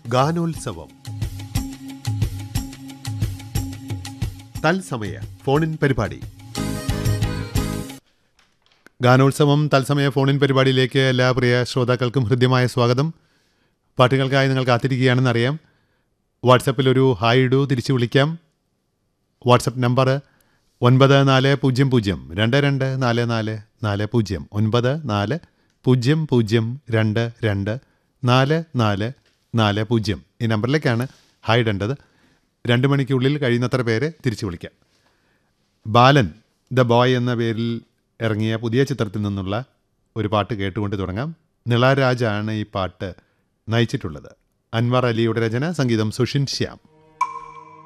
ഗാനോത്സവം തത്സമയ ഫോണിൻ പരിപാടി ഗാനോത്സവം തത്സമയ ഫോണിൻ പരിപാടിയിലേക്ക് എല്ലാ പ്രിയ ശ്രോതാക്കൾക്കും ഹൃദ്യമായ സ്വാഗതം പാട്ടുകൾക്കായി നിങ്ങൾ കാത്തിരിക്കുകയാണെന്നറിയാം വാട്സപ്പിൽ ഒരു ഹായ് ഇടൂ തിരിച്ചു വിളിക്കാം വാട്സപ്പ് നമ്പർ ഒൻപത് നാല് പൂജ്യം പൂജ്യം രണ്ട് രണ്ട് നാല് നാല് നാല് പൂജ്യം ഒൻപത് നാല് പൂജ്യം പൂജ്യം രണ്ട് രണ്ട് നാല് നാല് നാല് പൂജ്യം ഈ നമ്പറിലേക്കാണ് ഹായ് ഇടേണ്ടത് രണ്ട് മണിക്കുള്ളിൽ കഴിയുന്നത്ര പേരെ തിരിച്ചു വിളിക്കാം ബാലൻ ദ ബോയ് എന്ന പേരിൽ ഇറങ്ങിയ പുതിയ ചിത്രത്തിൽ നിന്നുള്ള ഒരു പാട്ട് കേട്ടുകൊണ്ട് തുടങ്ങാം നിളാരാജാണ് ഈ പാട്ട് നയിച്ചിട്ടുള്ളത് അൻവർ അലിയുടെ രചന സംഗീതം സുഷിൻ ശ്യാം